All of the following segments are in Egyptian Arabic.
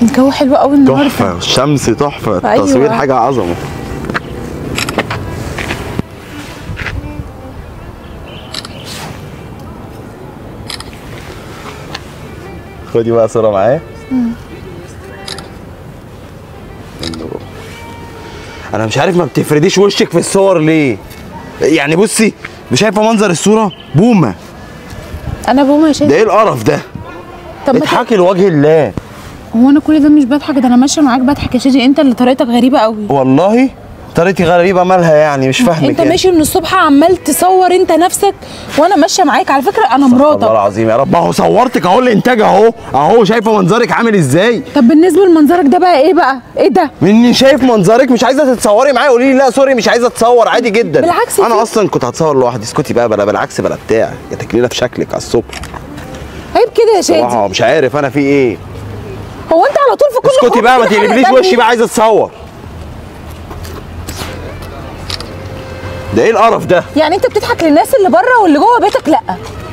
الجو حلو قوي النهارده تحفه الشمس تحفه أيوة. التصوير حاجه عظمه خدي بقى صوره معايا انا مش عارف ما بتفرديش وشك في الصور ليه يعني بصي مش شايفه منظر الصوره بومه انا بوما يا ده شادي ايه القرف ده طب ما ت- اضحكي لوجه الله هو انا كل ده مش بضحك ده انا ماشيه معاك بضحك يا شادي انت اللي طريقتك غريبه قوي والله طريقتي غريبه مالها يعني مش فاهمك انت يعني. ماشي من الصبح عمال تصور انت نفسك وانا ماشيه معاك على فكره انا والله مراتك العظيم يا رب ما هو صورتك اهو الانتاج اهو اهو شايفه منظرك عامل ازاي طب بالنسبه لمنظرك ده بقى ايه بقى ايه ده مني شايف منظرك مش عايزه تتصوري معايا قولي لي لا سوري مش عايزه اتصور عادي جدا بالعكس انا في- اصلا كنت هتصور لوحدي اسكتي بقى بلا بالعكس بلا بتاع يا تكليله في شكلك على الصبح عيب كده يا شادي صراحه مش عارف انا في ايه هو انت على طول في كل اسكتي خروج بقى ما كده حاجة تقلبليش قدامي؟ وشي بقى عايزه اتصور ده ايه القرف ده يعني انت بتضحك للناس اللي بره واللي جوه بيتك لا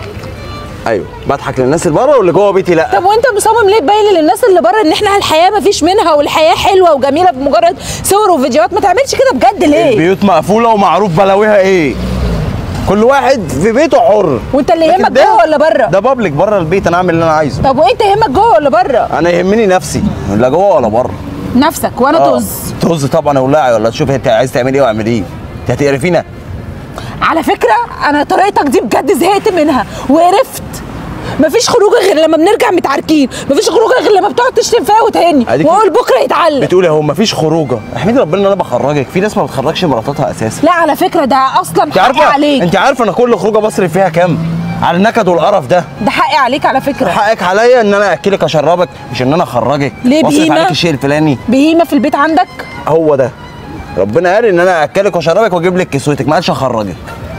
ايوه بضحك للناس اللي بره واللي جوه بيتي لا طب وانت مصمم ليه تبين للناس اللي بره ان احنا الحياه ما فيش منها والحياه حلوه وجميله بمجرد صور وفيديوهات ما تعملش كده بجد ليه البيوت مقفوله ومعروف بلاويها ايه كل واحد في بيته حر وانت اللي لكن يهمك ده- جوه ولا بره ده بابليك بره البيت انا اعمل اللي انا عايزه طب وانت يهمك جوه ولا بره انا يهمني نفسي لا جوه ولا بره نفسك وانا آه. طز طز طبعا ولا ولا تشوف انت عايز تعمل ايه واعمل ايه انت هتقرفينا على فكره انا طريقتك دي بجد زهقت منها وقرفت مفيش خروجه غير لما بنرجع متعاركين مفيش خروجه غير لما بتقعد تشتم فيها وتهني أديك- واقول بكره يتعلم بتقولي اهو مفيش خروجه احمدي ربنا ان انا بخرجك في ناس ما بتخرجش مراتاتها اساسا لا على فكره ده اصلا انت حقي عارفه عليك انت عارفه انا كل خروجه بصرف فيها كام على النكد والقرف ده ده حقي عليك على فكره حقك عليا ان انا اكلك اشربك مش ان انا اخرجك ليه واصرف بهيمة؟ عليك الشيء الفلاني بهيمه في البيت عندك هو ده ربنا قال ان انا اكلك واشربك واجيب لك كسوتك ما قالش اخرجك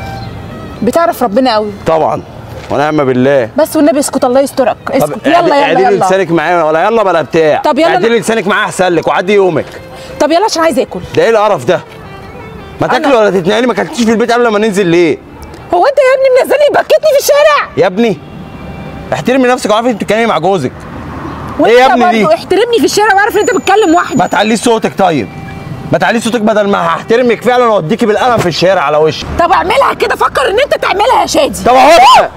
بتعرف ربنا قوي طبعا ونعم بالله بس والنبي اسكت الله يسترك اسكت طب يلا اعدلي يلا يلا لسانك معايا ولا يلا بلا بتاع طب يلا اعدلي أنا- لسانك معايا احسن لك وعدي يومك طب يلا عشان عايز اكل ده ايه القرف ده ما تاكلي ولا تتنقلي ما كلتيش في البيت قبل ما ننزل ليه هو انت يا ابني منزلني بكتني في الشارع يا ابني احترمي نفسك وعارفه انت بتتكلمي مع جوزك وانت ايه يا ابني دي؟ برضه احترمني في الشارع واعرف ان انت بتكلم وحدك ما تعليش صوتك طيب ما تعليش صوتك بدل ما هحترمك فعلا واوديكي بالقلم في الشارع على وشك طب اعملها كده فكر ان انت تعملها يا شادي طب اهو بقى.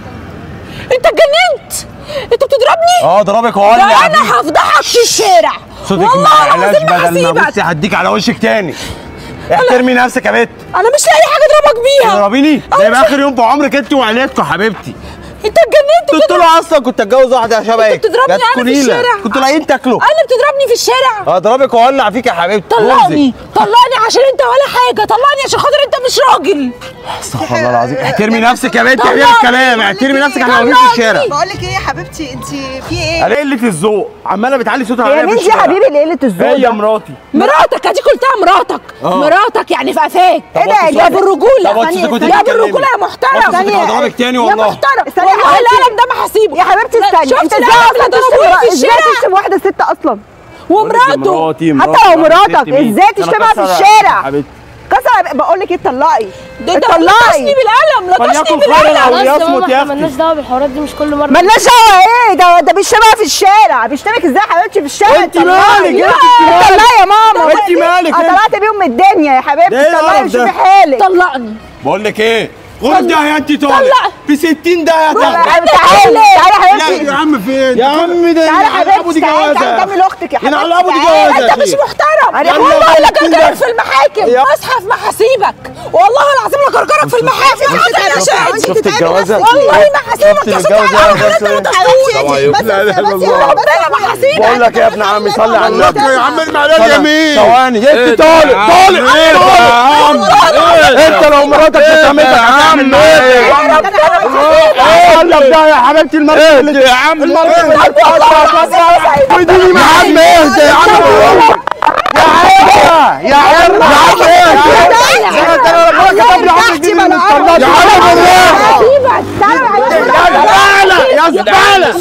انت اتجننت انت بتضربني اه ضربك ده وولع انا بيه. هفضحك في الشارع صوتك ما والله يعلاش العظيم ما بدل ما هسيبك بصي هديك على وشك تاني احترمي نفسك يا بت انا مش لاقي حاجه اضربك بيها تضربيني أنا ده مش- يبقى اخر يوم في عمرك انت وعيلتكم يا حبيبتي انت اتجننت قلت بتضرب له اصلا كنت اتجوز واحده شبهك انت بتضربني جاتكوا انا في نيلة. الشارع كنتوا لاقيين تاكلوا انا بتضربني في الشارع اضربك واولع فيك يا حبيبتي طلقني طلقني عشان انت ولا حاجه طلقني عشان خاطر انت مش راجل استغفر الله العظيم احترمي نفسك يا بنت طلعني. احترمي الكلام احترمي نفسك احنا واقفين في الشارع بقول لك ايه يا حبيبتي انت في ايه؟ قال قله الذوق عماله بتعلي صوتها هي عليا في مين دي يا الشارع. حبيبي اللي قله الذوق هي ده؟ مراتي مراتك ادي قلتها مراتك اه. مراتك يعني في قفاك ايه ده يا يا جدع؟ بالرجوله طب وانت كنت يا بتتكلمي؟ بالرجوله يا محترم وانت كنت هضربك تاني يا والله محترم استني يا والله حبيبتي. القلم ده ما هسيبه يا حبيبتي لا، استني شفت انت ازاي القلم اصلا اللي ضربوني في تشتم ازاي الشارع تشتم واحده ست اصلا ومراته مراتي حتى لو مراتي، مراتك ست مين؟ ازاي انا تشتمها في كسرها الشارع؟ يا حبيبتي. كسر بقول لك ايه طلقي ده ده لطشني بالقلم لطشني فليكن خيرا او بالقلم خلاص يا يصمت ماما يا احنا مالناش اختي دعوه بالحوارات دي مش كل مره مالناش دعوه ايه ده ده بيشتمها في الشارع بيشتمك ازاي يا حبيبتي في الشارع وانت طلقي. مالك؟ انت طلقي يا ماما انت مالك؟ انا طلعت بيهم من الدنيا يا حبيبتي ده ايه طلقي القرف ده؟ وشوفي حالك طلقني بقول لك ايه خد ده يا انت طالع طلع. في 60 ده يا تعالي تعالي تعالي يا حبيبتي عم فين يا عم ده تعالي يا ينعلقوا دي حبيبتي تعالي تعالي جوازه تعملي لاختك يا حبيبتي ينعلقوا دي تعالي. جوازه انت مش محترم أنا والله والله لا العظيم كركرك ده- في المحاكم يا- اصحى في محاسيبك والله العظيم لا كركرك في المحاكم حاضر يا شادي شفت الجوازه والله ما حاسبك شفت يا الجوازه يا شادي بس طبعا بس لا اله الا الله ربنا ما حاسبك بقول لك يا ابن عمي صلي على النبي يا عم المعلقه صلي- اليمين ثواني انت طالق طالق انت لو مراتك بتعملك هتعمل ايه قلب ده يا حبيبتي المركب اللي يا عم المركب وديني يا عم اهدى يا عم يا عم يا عم يا عم اهدى يا عم يا زباله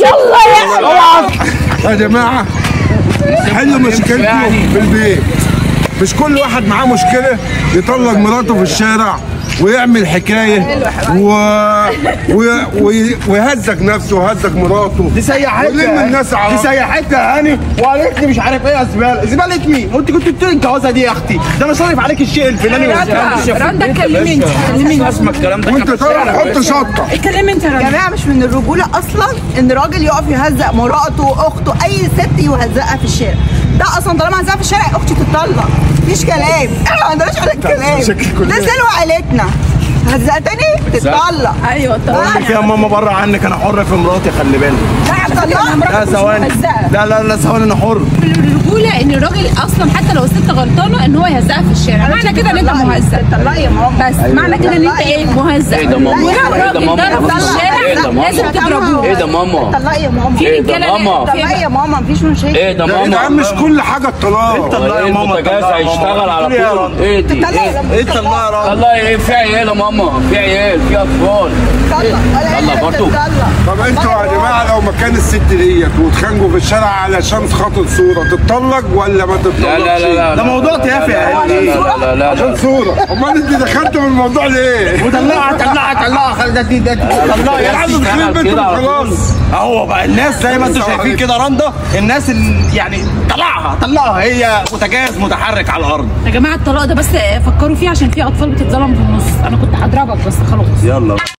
يا جماعه حلوا مشكلتكم في البيت مش كل واحد معاه مشكله يطلق مراته في الشارع ويعمل حكايه و... و... و... ويهزك نفسه ويهزك مراته دي سيحتها ولم الناس على دي سيحتها هاني وقالت لي مش عارف ايه يا زباله زباله مين وانت كنت بتقولي الجوازه دي يا اختي ده انا صارف عليك الشيء الفلاني رندا رندا اتكلمي انت كلميني اسمع الكلام ده وانت طالع حط شطه اتكلمي انت يا يا رندا جماعه مش من الرجوله اصلا ان راجل يقف يهزق مراته واخته اي ست يهزقها في الشارع ده اصلا طالما هزقها في الشارع اختي تتطلق مفيش كلام احنا ما عندناش ولا كلام شكل كلنا. ده سلوى عيلتنا هزقتني تتطلق ايوه بقول لك يا ماما بره عنك انا حر في مراتي خلي بالك لا ثواني لا لا لا ثواني انا حر الرجوله ان الراجل اصلا حتى لو الست غلطانه ان هو يهزقها في الشارع معنى كده ان انت مهزق تطلقي يا ماما بس معنى كده ان انت ايه مهزق ايه ده ماما؟ ولو ايه ده راجل ماما؟ ضرب في ايه ده الشارع ماما؟ لازم تضربوه ايه ده ماما؟ طلقي يا ماما في ايه ده رجاله ماما؟ طلقي يا ماما مفيش مشاكل ايه ده يا جدعان ماما؟ مش كل حاجه الطلاق طلقي يا ايه ماما البوتاجاز طلقي يا ماما. هيشتغل على قولي يا طول رنا. ايه دي؟ طلقي ايه لما ايه طلقي يا رنا والله ايه في عيال يا ماما في عيال في اطفال تطلق ولا يلا هي برضو. تتطلق طب انتوا يا جماعه لو مكان الست ديت واتخانقوا في الشارع علشان خاطر صوره تتطلق ولا ما تتطلقش؟ لا لا لا لا ده موضوع تافه يا قلبي لا لا لا عشان لا صوره امال انت دخلت من الموضوع ليه؟ وطلعها طلعها طلعها خلي ده دي ده طلعها يا يا عم ستي. بخير كده بيتكم على طول. خلاص اهو بقى الناس زي ما انتم شايفين كده رندا الناس اللي يعني طلعها طلعها هي بوتاجاز متحرك على الارض يا جماعه الطلاق ده بس فكروا فيه عشان في اطفال بتتظلم في النص انا كنت هضربك بس خلاص يلا